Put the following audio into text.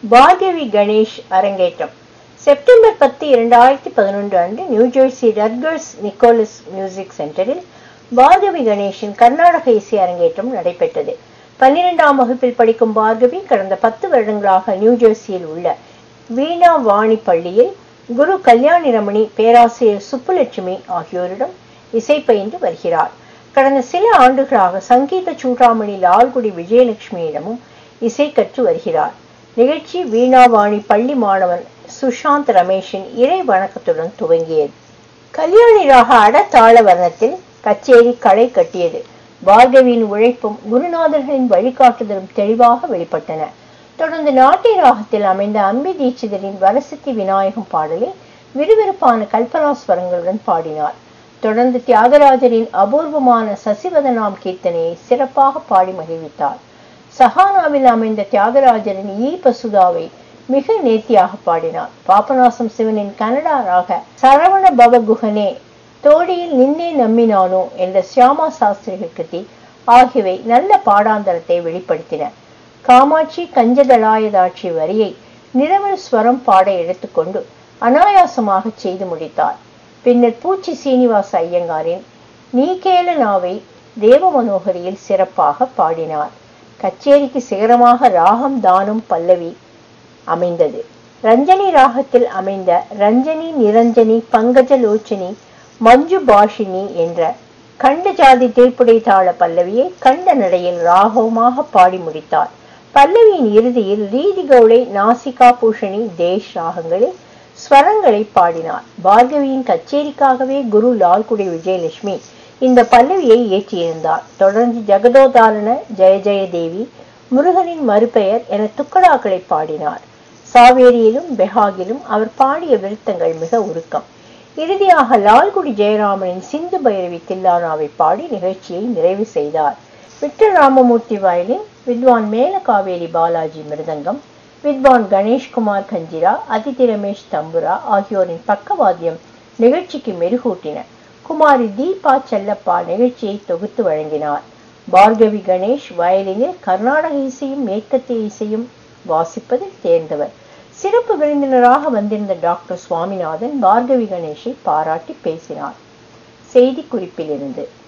பார்கவி கணேஷ் அரங்கேற்றம் செப்டம்பர் பத்து இரண்டாயிரத்தி பதினொன்று அன்று நியூஜெர்சி ரட்கர்ஸ் நிக்கோலஸ் மியூசிக் சென்டரில் பார்கவி கணேஷின் கர்நாடக இசை அரங்கேற்றம் நடைபெற்றது பன்னிரெண்டாம் வகுப்பில் படிக்கும் பார்கவி கடந்த பத்து வருடங்களாக நியூஜெர்சியில் உள்ள வீணா வாணி பள்ளியில் குரு கல்யாணி ரமணி பேராசிரியர் சுப்புலட்சுமி ஆகியோரிடம் இசை பயின்று வருகிறார் கடந்த சில ஆண்டுகளாக சங்கீத சூடாமணி லால்குடி விஜயலட்சுமியிடமும் இசை கற்று வருகிறார் நிகழ்ச்சி வீணாவாணி பள்ளி மாணவன் சுஷாந்த் ரமேஷின் இறை வணக்கத்துடன் துவங்கியது கல்யாணி ராக அடத்தாள வர்ணத்தில் கச்சேரி களை கட்டியது பார்கவியின் உழைப்பும் குருநாதர்களின் வழிகாட்டுதலும் தெளிவாக வெளிப்பட்டன தொடர்ந்து நாட்டிய ராகத்தில் அமைந்த அம்பி தீட்சிதரின் வரசித்தி விநாயகம் பாடலை விறுவிறுப்பான கல்பனாஸ்வரங்களுடன் பாடினார் தொடர்ந்து தியாகராஜரின் அபூர்வமான சசிவதனாம் கீர்த்தனையை சிறப்பாக பாடி மகிழ்வித்தார் சஹானாவில் அமைந்த தியாகராஜரின் ஈ பசுதாவை மிக நேர்த்தியாக பாடினார் பாபநாசம் சிவனின் கனடா ராக சரவண பவகுகனே தோடியில் நின்னே நம்பினானோ என்ற சியாமா சாஸ்திரிகள் கிருதி ஆகியவை நல்ல பாடாந்தரத்தை வெளிப்படுத்தின காமாட்சி கஞ்சதளாயதாட்சி வரியை நிரவல் ஸ்வரம் பாட எடுத்துக்கொண்டு அனாயாசமாக செய்து முடித்தார் பின்னர் பூச்சி சீனிவாச ஐயங்காரின் நீ கேள நாவை தேவ மனோகரியில் சிறப்பாக பாடினார் கச்சேரிக்கு சிகரமாக ராகம் தானம் பல்லவி அமைந்தது ரஞ்சனி ராகத்தில் அமைந்த ரஞ்சனி நிரஞ்சனி பங்கஜலோச்சனி மஞ்சு பாஷினி என்ற கண்ட ஜாதி தீர்ப்புடை தாள பல்லவியை கண்ட நடையில் ராகவமாக பாடி முடித்தார் பல்லவியின் இறுதியில் ரீதி கவுளை நாசிகா பூஷணி தேஷ் ராகங்களில் ஸ்வரங்களை பாடினார் பார்கவியின் கச்சேரிக்காகவே குரு லால்குடி விஜயலட்சுமி இந்த பல்லவியை இயற்றியிருந்தார் தொடர்ந்து ஜெகதோதாரண ஜெய ஜெயதேவி முருகனின் மறுபெயர் என துக்கடாக்களை பாடினார் சாவேரியிலும் பெஹாகிலும் அவர் பாடிய விருத்தங்கள் மிக உருக்கம் இறுதியாக லால்குடி ஜெயராமனின் சிந்து பைரவி தில்லானாவை பாடி நிகழ்ச்சியை நிறைவு செய்தார் விட்டல் ராமமூர்த்தி வயலின் வித்வான் மேலகாவேரி பாலாஜி மிருதங்கம் வித்வான் கணேஷ்குமார் கஞ்சிரா அதிதி ரமேஷ் தம்புரா ஆகியோரின் பக்கவாத்தியம் நிகழ்ச்சிக்கு மெருகூட்டின குமாரி தீபா செல்லப்பா நிகழ்ச்சியை தொகுத்து வழங்கினார் பார்கவி கணேஷ் வயலினில் கர்நாடக இசையும் மேற்கத்திய இசையும் வாசிப்பதில் தேர்ந்தவர் சிறப்பு விருந்தினராக வந்திருந்த டாக்டர் சுவாமிநாதன் பார்கவி கணேஷை பாராட்டி பேசினார் செய்தி குறிப்பிலிருந்து